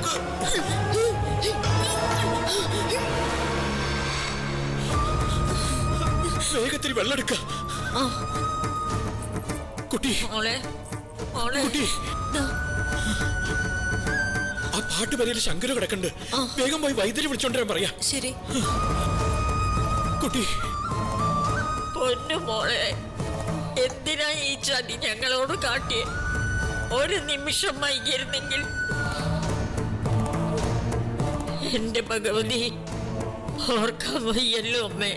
വേഗത്തിൽ വെള്ളമെടുക്ക കുട്ടി മോളെ മോളെ കുട്ടി ദാ, ആ പാട്ടുപരയിൽ ശങ്കര കിടക്കണ്ട് വേഗം പോയി വൈദ്യുതി വിളിച്ചോണ്ടിരാൻ പറയാ ശരി കുട്ടി പൊന്നു മോളെ എന്തിനാ ഈ ചതി ഞങ്ങളോട് കാട്ടിയ ഒരു നിമിഷം വൈകിയിരുന്നെങ്കിൽ എന്റെ ഭഗവതി ഓർക്കാൻ വയ്യല്ലോ അമ്മേ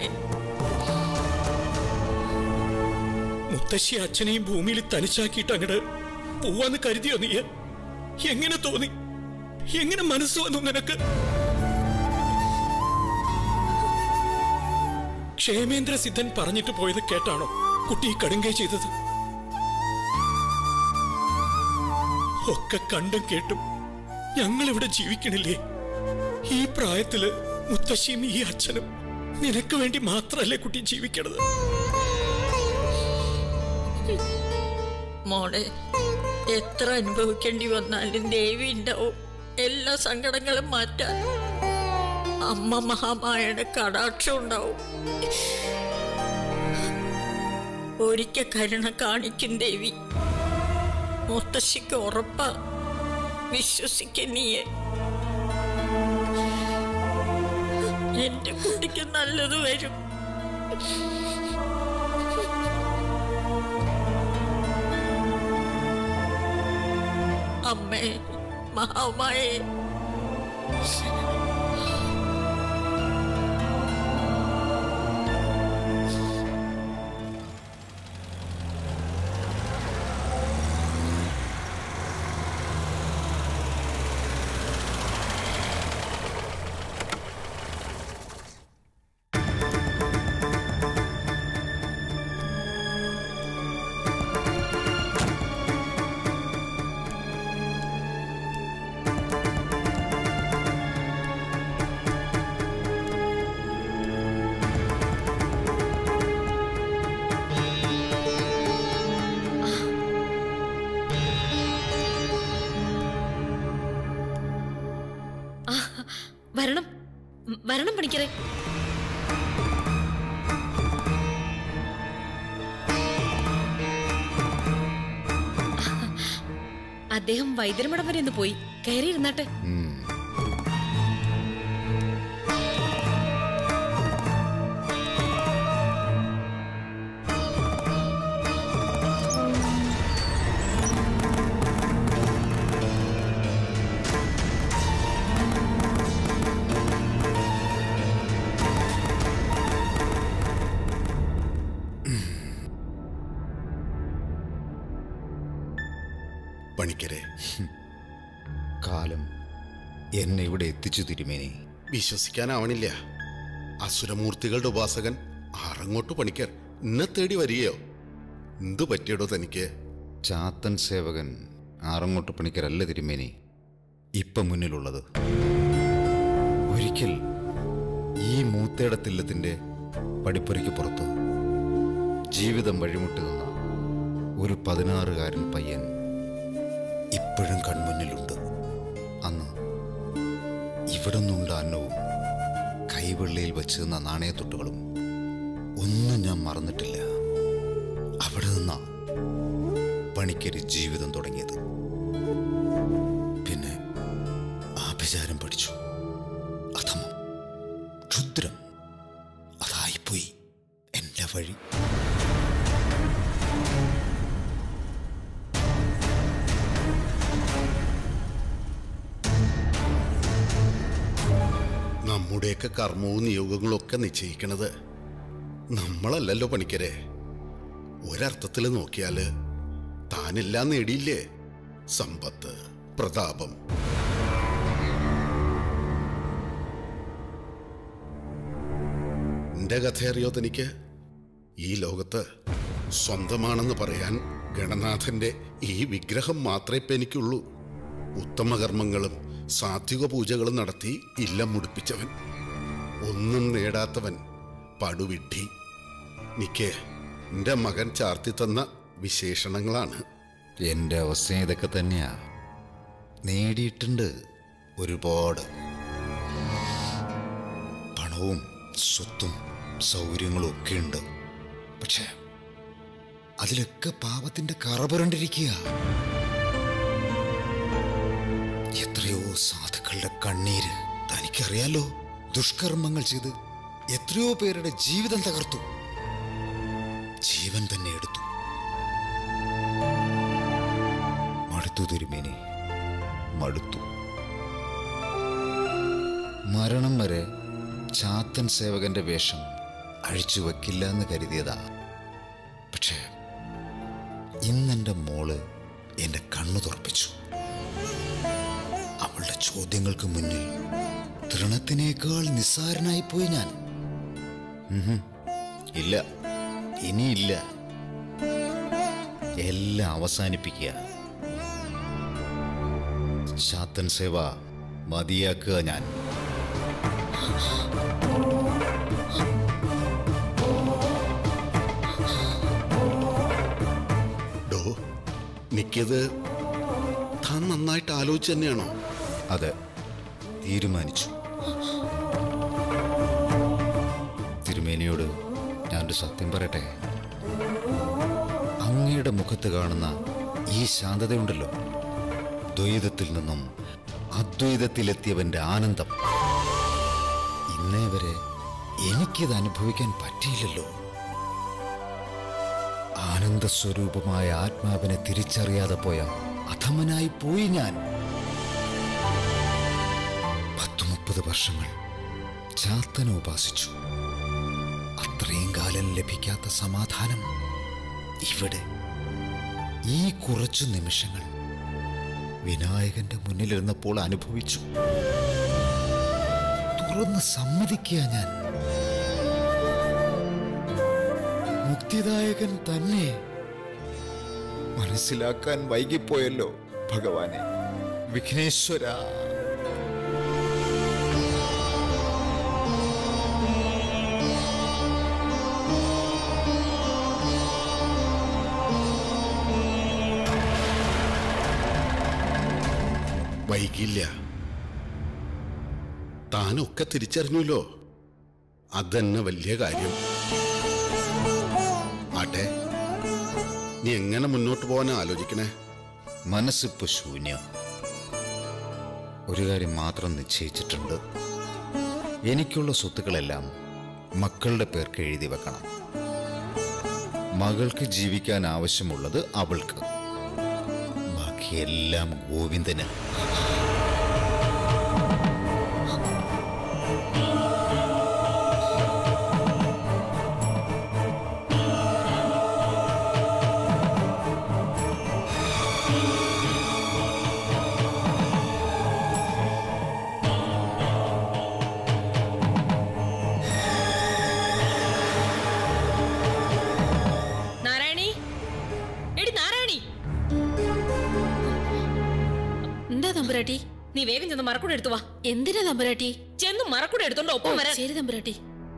മുത്തശ്ശി അച്ഛനെയും ഭൂമിയിൽ തനിച്ചാക്കിയിട്ട് അങ്ങട് പോവാന്ന് കരുതിയോ നീ എങ്ങനെ തോന്നി എങ്ങനെ മനസ്സ് വന്നു നിനക്ക് ക്ഷേമേന്ദ്ര സിദ്ധൻ പറഞ്ഞിട്ട് പോയത് കേട്ടാണോ കുട്ടി ഈ കടുങ്കൈ ചെയ്തത് ഒക്കെ കണ്ടും കേട്ടും ഞങ്ങൾ ഇവിടെ ജീവിക്കണില്ലേ ഈ പ്രായത്തില് മുത്തശ്ശിയും ഈ അച്ഛനും നിനക്ക് വേണ്ടി മാത്രല്ലേ കുട്ടി ജീവിക്കണത് മോളെ എത്ര അനുഭവിക്കേണ്ടി വന്നാലും ദേവി ഉണ്ടാവും എല്ലാ സങ്കടങ്ങളും മാറ്റാൻ അമ്മ മഹാമായയുടെ കടാക്ഷം ഉണ്ടാവും ഒരിക്കൽ കരുണ കാണിക്കും ദേവി മുത്തശ്ശിക്ക് ഉറപ്പാ വിശ്വസിക്ക നീയെ എന്റെ കുട്ടിക്ക് നല്ലത് വരും അമ്മേ മഹാമായേ വരണം ഉം, വരണം പണിക്കരെ അദ്ദേഹം വൈദ്യരമഠം വരെ ഒന്ന് പോയി കയറിയിരുന്നാട്ടെ പണിക്കരെ കാലം എന്നെ ഇവിടെ എത്തിച്ചു തിരുമേനി വിശ്വസിക്കാനാവണില്ല അസുരമൂർത്തികളുടെ ഉപാസകൻ ആറങ്ങോട്ട് പണിക്കർ എന്നെ തേടി വരികയോ എന്തു പറ്റിയടോ തനിക്ക് ചാത്തൻ സേവകൻ ആറങ്ങോട്ട് പണിക്കരല്ല തിരുമേനി ഇപ്പം മുന്നിലുള്ളത് ഒരിക്കൽ ഈ മൂത്തേടത്തില്ലത്തിൻ്റെ പടിപ്പുരയ്ക്ക് പുറത്ത് ജീവിതം വഴിമുട്ടി നിന്ന ഒരു പതിനാറുകാരൻ പയ്യൻ ഇപ്പോഴും കൺമുന്നിലുണ്ട് അന്ന് ഇവിടെ നിന്നുണ്ട അന്നവും കൈവെള്ളിയിൽ വെച്ച് നിന്ന നാണയത്തൊട്ടുകളും ഒന്നും ഞാൻ മറന്നിട്ടില്ല അവിടെ നിന്നാ പണിക്കര് ജീവിതം തുടങ്ങിയത് പിന്നെ ആഭിചാരം പഠിച്ചു അധമം ക്ഷുദ്രം അതായിപ്പോയി എൻ്റെ വഴി നമ്മുടെയൊക്കെ കർമ്മവും നിയോഗങ്ങളും ഒക്കെ നിശ്ചയിക്കണത് നമ്മളല്ലല്ലോ പണിക്കരെ ഒരർത്ഥത്തിൽ നോക്കിയാല് താനെല്ലാം നേടിയില്ലേ സമ്പത്ത് പ്രതാപം എന്റെ കഥയറിയോ തനിക്ക് ഈ ലോകത്ത് സ്വന്തമാണെന്ന് പറയാൻ ഗണനാഥന്റെ ഈ വിഗ്രഹം മാത്രമേ ഇപ്പൊ എനിക്കുള്ളൂ ഉത്തമകർമ്മങ്ങളും സാത്വിക പൂജകളും നടത്തി ഇല്ലം മുടിപ്പിച്ചവൻ ഒന്നും നേടാത്തവൻ പടുവിഡ്ഢി നിക്ക് എന്റെ മകൻ ചാർത്തി തന്ന വിശേഷണങ്ങളാണ് എൻ്റെ അവസ്ഥ ഇതൊക്കെ തന്നെയാ നേടിയിട്ടുണ്ട് ഒരുപാട് പണവും സ്വത്തും സൗകര്യങ്ങളും ഒക്കെ ഉണ്ട് പക്ഷേ അതിലൊക്കെ പാപത്തിന്റെ കറ പുരണ്ടിരിക്കുക എത്രയോ സാധുക്കളുടെ കണ്ണീര് തനിക്കറിയാലോ ദുഷ്കർമ്മങ്ങൾ ചെയ്ത് എത്രയോ പേരുടെ ജീവിതം തകർത്തു ജീവൻ തന്നെ എടുത്തു മടുത്തു തിരുമേനി മടുത്തു മരണം വരെ ചാത്തൻ സേവകന്റെ വേഷം അഴിച്ചു വെക്കില്ല എന്ന് കരുതിയതാ പക്ഷേ ഇന്നെന്റെ മോള് എന്റെ കണ്ണു തുറപ്പിച്ചു അവളുടെ ചോദ്യങ്ങൾക്ക് മുന്നിൽ തൃണത്തിനേക്കാൾ നിസ്സാരനായി പോയി ഞാൻ ഉഹും. ഇല്ല ഇനിയില്ല എല്ലാം അവസാനിപ്പിക്കുക ശാത്തൻ സേവ മതിയാക്കുക ഞാൻ ഡോ നിക്കത് താൻ നന്നായിട്ട് ആലോചിച്ച് തന്നെയാണോ അതെ തീരുമാനിച്ചു തിരുമേനിയോട് ഞാനൊരു സത്യം പറയട്ടെ അങ്ങയുടെ മുഖത്ത് കാണുന്ന ഈ ശാന്തതയുണ്ടല്ലോ ദ്വൈതത്തിൽ നിന്നും അദ്വൈതത്തിലെത്തിയവന്റെ ആനന്ദം ഇന്നേ വരെ എനിക്കിത് അനുഭവിക്കാൻ പറ്റിയില്ലല്ലോ ആനന്ദസ്വരൂപമായ ആത്മാവിനെ തിരിച്ചറിയാതെ പോയ അധമനായി പോയി ഞാൻ പത്തു മുപ്പത് വർഷങ്ങൾ ചാത്തനെ ഉപാസിച്ചു അത്രയും കാലം ലഭിക്കാത്ത സമാധാനം ഇവിടെ ഈ കുറച്ചു നിമിഷങ്ങൾ വിനായകന്റെ മുന്നിലിരുന്നപ്പോൾ അനുഭവിച്ചു തുറന്ന് സമ്മതിക്കുക ഞാൻ മുക്തിദായകൻ തന്നെ മനസ്സിലാക്കാൻ വൈകിപ്പോയല്ലോ ഭഗവാനെ വിഘ്നേശ്വര വൈകില്ല താനൊക്കെ തിരിച്ചറിഞ്ഞല്ലോ അതന്നെ വലിയ കാര്യം ആട്ടെ നീ എങ്ങനെ മുന്നോട്ട് പോകാനാ ആലോചിക്കണേ മനസ്സിപ്പോ ശൂന്യ ഒരു കാര്യം മാത്രം നിശ്ചയിച്ചിട്ടുണ്ട് എനിക്കുള്ള സ്വത്തുക്കളെല്ലാം മക്കളുടെ പേർക്ക് എഴുതി വെക്കണം മകൾക്ക് ജീവിക്കാൻ ആവശ്യമുള്ളത് അവൾക്ക് ബാക്കിയെല്ലാം ഗോവിന്ദന് നാരായണി എടി നാരായണി എന്താ തമ്പുരാട്ടി നീ വേഗം ചെന്ന് മറക്കൂടെ എടുത്തു വാ എന്തിനാ തമ്പുരാട്ടി ചെന്ന് മറക്കൂടെ എടുത്തോണ്ട് ഒപ്പം വരാൻ ശരി തമ്പുരാട്ടി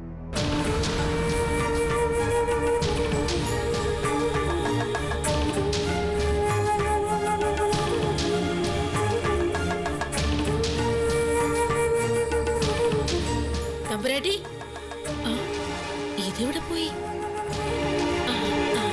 തമ്പുരാട്ടി ആ, ഇതെവിടെ പോയി ആ, ആ.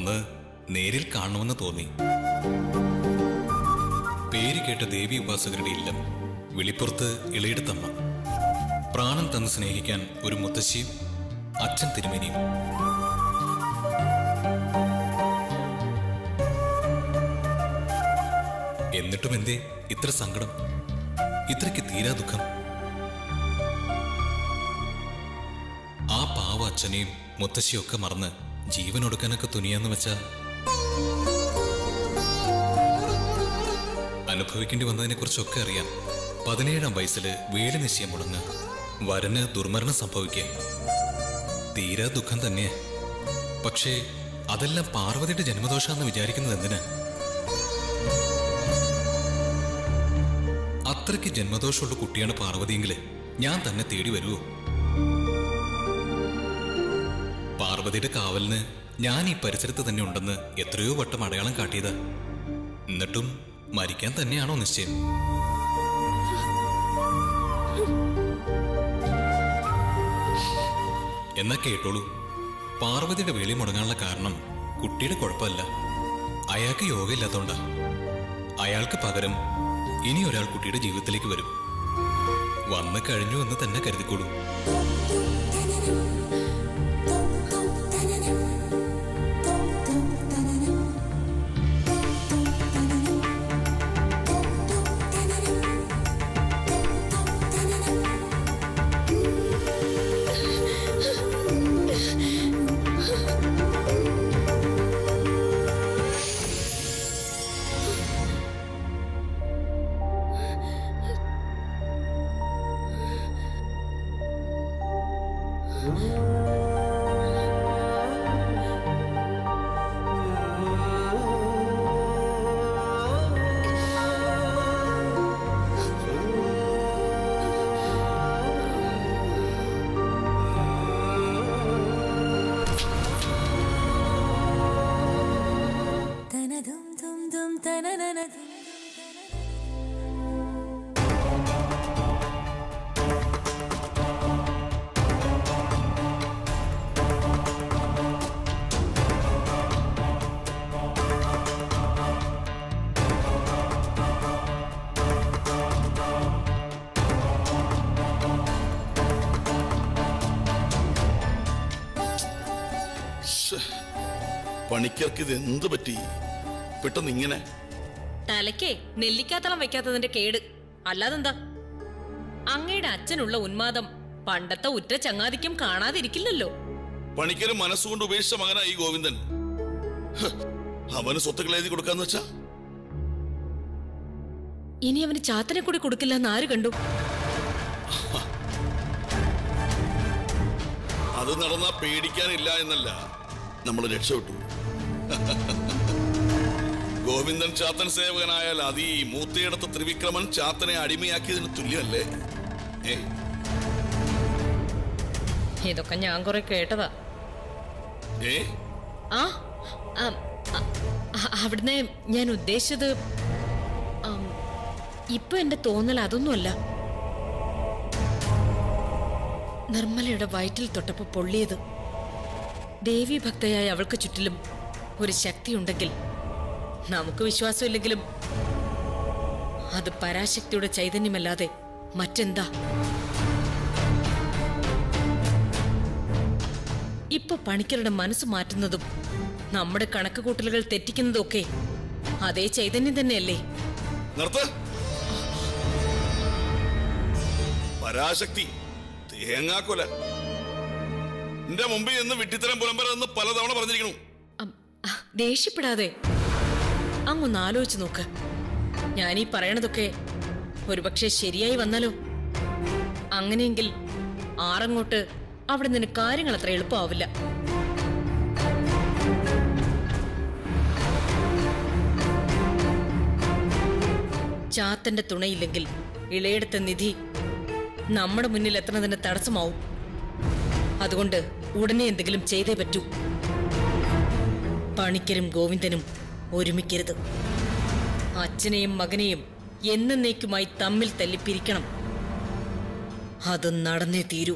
ഒന്ന് നേരിൽ കാണണമെന്ന് തോന്നി പേര് കേട്ട ദേവി ഉപാസകരുടെ ഇല്ലം വെളിപ്പുറത്ത് ഇളയിടത്തമ്മ പ്രാണൻ തന്ന് സ്നേഹിക്കാൻ ഒരു മുത്തശ്ശിയും അച്ഛൻ തിരുമേനിയും എന്നിട്ടും എന്തേ ഇത്ര സങ്കടം ഇത്രയ്ക്ക് തീരാ ദുഃഖം ആ പാവ അച്ഛനെയും മുത്തശ്ശിയൊക്കെ മറന്ന് ജീവനൊടുക്കാനൊക്കെ തുനിയാന്ന് വെച്ചാ അനുഭവിക്കേണ്ടി വന്നതിനെ കുറിച്ചൊക്കെ അറിയാം പതിനേഴാം വയസ്സില് വേല നിശ്ചയം മുടങ്ങ് വരന് ദുർമരണം സംഭവിക്കുക തീരാ ദുഃഖം തന്നെ പക്ഷേ അതെല്ലാം പാർവതിയുടെ ജന്മദോഷാന്ന് വിചാരിക്കുന്നത് എന്തിനാ അത്രയ്ക്ക് ജന്മദോഷമുള്ള കുട്ടിയാണ് പാർവതിയെങ്കിൽ ഞാൻ തന്നെ തേടി വരുമോ പാർവതിയുടെ കാവലിന് ഞാൻ ഈ പരിസരത്ത് തന്നെ ഉണ്ടെന്ന് എത്രയോ വട്ടം അടയാളം കാട്ടിയതാ എന്നിട്ടും മരിക്കാൻ തന്നെയാണോ നിശ്ചയം എന്നാ കേട്ടോളൂ പാർവതിയുടെ വേളി മുടങ്ങാനുള്ള കാരണം കുട്ടിയുടെ കുഴപ്പമല്ല അയാൾക്ക് യോഗയില്ലാത്തോണ്ടാ അയാൾക്ക് പകരം ഇനി ഒരാൾ കുട്ടിയുടെ ജീവിതത്തിലേക്ക് വരും വന്നു കഴിഞ്ഞു എന്ന് തന്നെ കരുതിക്കോളൂ പണിക്കർക്ക് ഇത് എന്ത് പറ്റി പെട്ടെന്ന് ഇങ്ങനെ തലയ്ക്കേ നെല്ലിക്കാത്തളം വെക്കാത്തതിന്റെ കേട് അല്ലാതെന്താ അങ്ങയുടെ അച്ഛനുള്ള ഉന്മാദം പണ്ടത്തെ ഉറ്റ ചങ്ങാതിക്കും കാണാതിരിക്കില്ലല്ലോ പണിക്കര് മനസ്സുകൊണ്ട് ഉപേക്ഷിച്ച മകനാ ഈ ഗോവിന്ദൻ ഹ്, അവന് സ്വത്തുക്കൾ എഴുതി കൊടുക്കാന്ന് വെച്ചാ ഇനി അവന് ചാത്തനെ കൂടി കൊടുക്കില്ല എന്ന് ആര് കണ്ടു അത് നടന്നാ പേടിക്കാനില്ല എന്നല്ല നമ്മൾ രക്ഷപ്പെട്ടു ഗോവിന്ദൻ ചാത്തൻ സേവകനായാൽ അത് ഈ മൂത്തയിടത്ത് ത്രിവിക്രമൻ ചാത്തനെ അടിമയാക്കിയതിന് തുല്യമല്ലേ ഏ ഇതൊക്കെ ഞാൻ കുറെ കേട്ടതാ ഏ ആ ആം, അ- അ- അവിടുന്ന് ഞാൻ ഉദ്ദേശിച്ചത് ആം, ഇപ്പൊ എന്റെ തോന്നൽ അതൊന്നുമല്ല നിർമ്മലയുടെ വയറ്റിൽ തൊട്ടപ്പോ പൊള്ളിയത് ദേവി ഭക്തയായ അവൾക്ക് ചുറ്റിലും ഒരു ശക്തിയുണ്ടെങ്കിൽ നമുക്ക് വിശ്വാസമില്ലെങ്കിലും അത് പരാശക്തിയുടെ ചൈതന്യമല്ലാതെ മറ്റെന്താ ഇപ്പൊ പണിക്കരുടെ മനസ്സ് മാറ്റുന്നതും നമ്മുടെ കണക്ക് കൂട്ടലുകൾ തെറ്റിക്കുന്നതും ഒക്കെ അതേ ചൈതന്യം തന്നെയല്ലേ നിർത്ത് പരാശക്തി തേങ്ങാക്കൊല എന്റെ മുമ്പിൽ നിന്ന് വിട്ടിത്തരം പുലമ്പരെന്ന് പലതവണ പറഞ്ഞിരിക്കണു അം, ആ, ദേഷ്യപ്പെടാതെ അങ്ങൊന്ന് ആലോചിച്ച് നോക്ക് ഞാനീ പറയണതൊക്കെ ഒരുപക്ഷെ ശരിയായി വന്നാലോ അങ്ങനെയെങ്കിൽ ആറങ്ങോട്ട് അവിടെ നിന്ന് കാര്യങ്ങൾ അത്ര എളുപ്പമാവില്ല ചാത്തന്റെ തുണയില്ലെങ്കിൽ ഇളയെടുത്ത നിധി നമ്മുടെ മുന്നിൽ എത്തുന്നതിന് തടസ്സമാവും അതുകൊണ്ട് ഉടനെ എന്തെങ്കിലും ചെയ്തേ പറ്റൂ പണിക്കരും ഗോവിന്ദനും ഒരുമിക്കരുത് അച്ഛനെയും മകനെയും എന്നേക്കുമായി തമ്മിൽ തല്ലിപ്പിരിക്കണം അത് നടന്നേ തീരൂ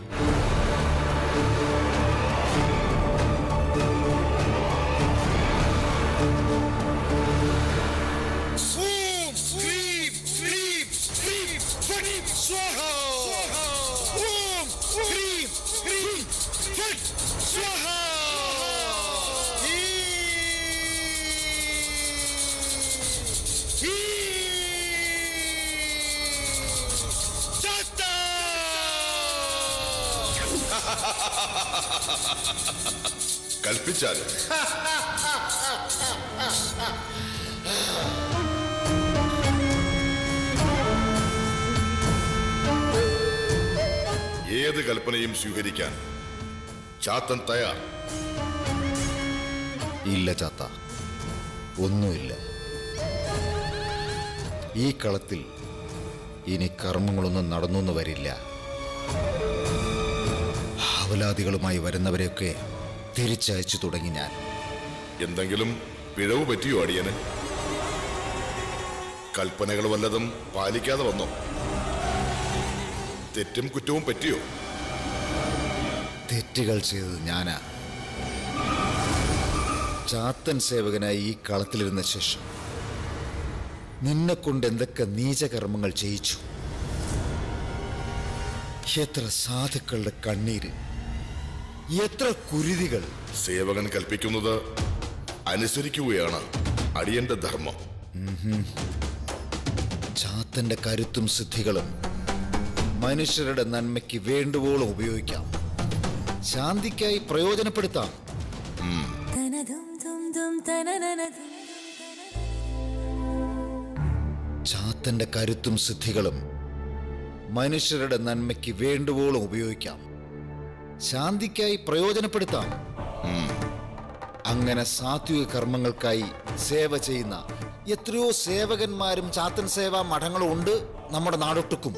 കൽപ്പിച്ചാൽ ഏത് കൽപ്പനയും സ്വീകരിക്കാൻ ചാത്തൻ തയ്യാർ ഇല്ല ചാത്ത ഒന്നുമില്ല ഈ കളത്തിൽ ഇനി കർമ്മങ്ങളൊന്നും നടന്നു വരില്ല അവലാദികളുമായി വരുന്നവരെയൊക്കെ തിരിച്ചയച്ചു തുടങ്ങി ഞാൻ എന്തെങ്കിലും പിഴവ് പറ്റിയോ അടിയന് കൽപ്പനകൾ വല്ലതും പാലിക്കാതെ വന്നോ തെറ്റും കുറ്റവും പറ്റിയോ തെറ്റുകൾ ചെയ്തത് ഞാനാ ചാത്തൻ സേവകനായി ഈ കളത്തിലിരുന്ന ശേഷം നിന്നെ കൊണ്ട് എന്തൊക്കെ നീചകർമ്മങ്ങൾ ചെയ്യിച്ചു എത്ര സാധുക്കളുടെ കണ്ണീര് എത്ര കുരുതികൾ സേവകൻ കൽപ്പിക്കുന്നത് അനുസരിക്കുകയാണ് അടിയന്റെ ധർമ്മം ചാത്തന്റെ കരുത്തും സിദ്ധികളും മനുഷ്യരുടെ നന്മയ്ക്ക് വേണ്ടുവോളം ഉപയോഗിക്കാം ശാന്തിക്കായി പ്രയോജനപ്പെടുത്താം ചാത്തന്റെ കരുത്തും സിദ്ധികളും മനുഷ്യരുടെ നന്മയ്ക്ക് വേണ്ടുവോളം ഉപയോഗിക്കാം ശാന്തിക്കായി പ്രയോജനപ്പെടുത്താം അങ്ങനെ സാത്വിക കർമ്മങ്ങൾക്കായി സേവ ചെയ്യുന്ന എത്രയോ സേവകന്മാരും ചാത്തൻ സേവാ മഠങ്ങളും ഉണ്ട് നമ്മുടെ നാടൊട്ടുക്കും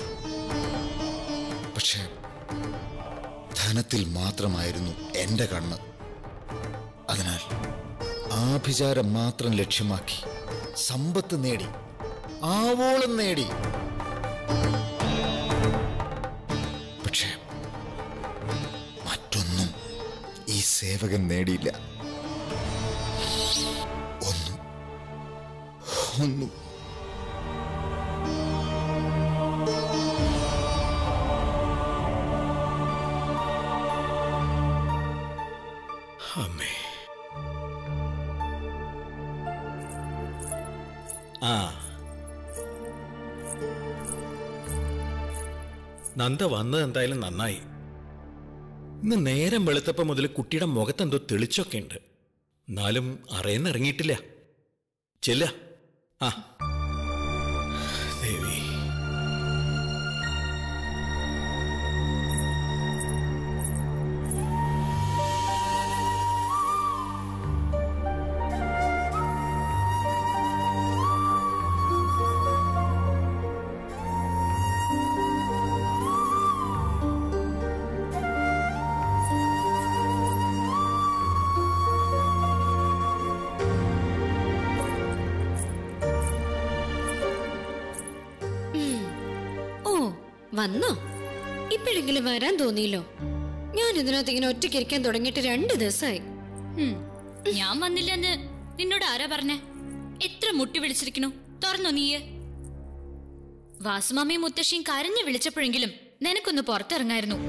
പക്ഷേ ധനത്തിൽ മാത്രമായിരുന്നു എൻ്റെ കണ്ണ് അതിനാൽ ആഭിചാരം മാത്രം ലക്ഷ്യമാക്കി സമ്പത്ത് നേടി ആവോളം നേടി പക്ഷേ മറ്റൊന്നും ഈ സേവകൻ നേടിയില്ല ഒന്നും ഒന്നും അമ്മേ ആ നന്ദ വന്നത് എന്തായാലും നന്നായി ഇന്ന് നേരം വെളുത്തപ്പം മുതൽ കുട്ടിയുടെ മുഖത്തെന്തോ തെളിച്ചൊക്കെ ഉണ്ട് എന്നാലും അറിയുന്നിറങ്ങിയിട്ടില്ല ചെല്ല ആ ദേവി ഓ വന്നോ ഇപ്പോഴെങ്കിലും വരാൻ തോന്നിയില്ലോ ഞാൻ ഇതിനകത്ത് ഇങ്ങനെ ഒറ്റയ്ക്ക് ഇരിക്കാൻ തുടങ്ങിയിട്ട് രണ്ട് ദിവസമായി ഹും, ഞാൻ വന്നില്ലെന്ന് നിന്നോട് ആരാ പറഞ്ഞേ എത്ര മുട്ടി വിളിച്ചിരിക്കണു തുറന്നോ നീയ് വാസുമാമയും മുത്തശ്ശിയും കരഞ്ഞു വിളിച്ചപ്പോഴെങ്കിലും നിനക്കൊന്ന് പുറത്തിറങ്ങായിരുന്നു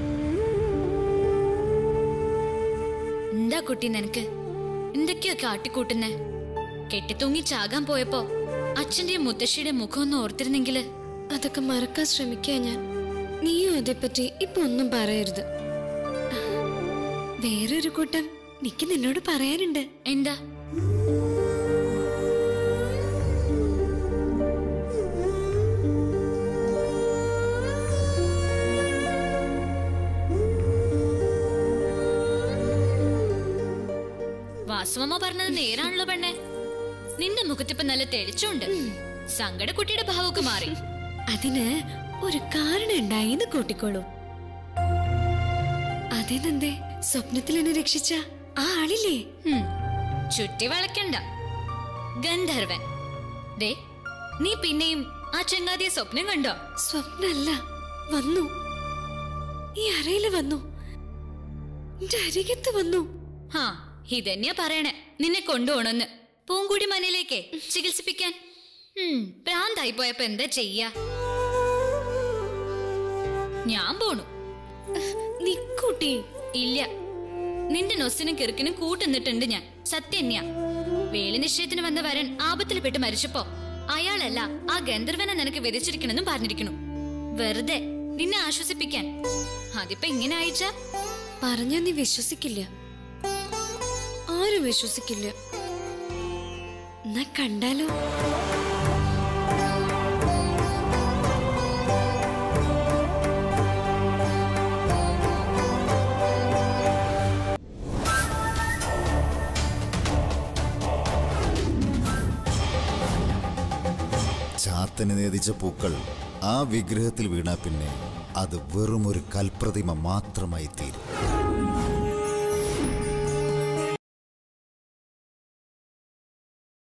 എന്താ കുട്ടി നിനക്ക് എന്തൊക്കെയോ കാട്ടിക്കൂട്ടുന്നേ കെട്ടിത്തൂങ്ങി ചാകാൻ പോയപ്പോ അച്ഛന്റെയും മുത്തശ്ശിയുടെ മുഖം ഒന്ന് ഓർത്തിരുന്നെങ്കില് അതൊക്കെ മറക്കാൻ ശ്രമിക്കുക ഞാൻ നീയും അതേപ്പറ്റി ഇപ്പൊ ഒന്നും പറയരുത് വേറൊരു കൂട്ടം എനിക്ക് നിന്നോട് പറയാനുണ്ട് എന്താ വാസുമമ്മ പറഞ്ഞത് നേരാണല്ലോ പെണ്ണെ നിന്റെ മുഖത്തിപ്പോ നല്ല തെളിച്ചുണ്ട് സങ്കട കുട്ടിയുടെ ഭാവമൊക്കെ മാറി അതിന് ഒരു കാരണം ഉണ്ടായിന്ന് കൂട്ടിക്കോളൂ അതിനെന്തേ സ്വപ്നത്തിൽ എന്നെ രക്ഷിച്ച ആ ആളില്ലേ ഹും, ചുറ്റി വളയ്ക്കണ്ട ഗന്ധർവൻ ദേ നീ പിന്നെയും ആ ചങ്ങാതിയെ സ്വപ്നം കണ്ടോ സ്വപ്നല്ല വന്നു ഈ അറയില് വന്നു എന്റെ അരികത്ത് വന്നു ഹാ ഇതന്നെയാ പറയണേ നിന്നെ കൊണ്ടുപോണെന്ന് പൂങ്കുടി മനയിലേക്കേ ചികിത്സിപ്പിക്കാൻ ഹും, ഭ്രാന്തായി പോയപ്പോ എന്താ ചെയ്യാ ഞാൻ പോണു നിക്കൂട്ടി ഇല്ല നിന്റെ നൊസിനും കിറുക്കിനും കൂട്ടുന്നിട്ടുണ്ട് ഞാൻ സത്യന്യാ വേലി നിശ്ചയത്തിന് വന്ന വരൻ ആപത്തിൽ പെട്ട് മരിച്ചപ്പോ അയാളല്ല ആ ഗന്ധർവനെ നിനക്ക് വിധിച്ചിരിക്കണമെന്നും പറഞ്ഞിരിക്കണു വെറുതെ നിന്നെ ആശ്വസിപ്പിക്കാൻ അതിപ്പോ ഇങ്ങനെ അയച്ച പറഞ്ഞാ നീ വിശ്വസിക്കില്ല ആരും വിശ്വസിക്കില്ല എന്നാ കണ്ടാലോ ചാത്തന് നേതിച്ച പൂക്കൾ ആ വിഗ്രഹത്തിൽ വീണാ പിന്നെ അത് വെറും ഒരു കൽപ്രതിമ മാത്രമായി തീരും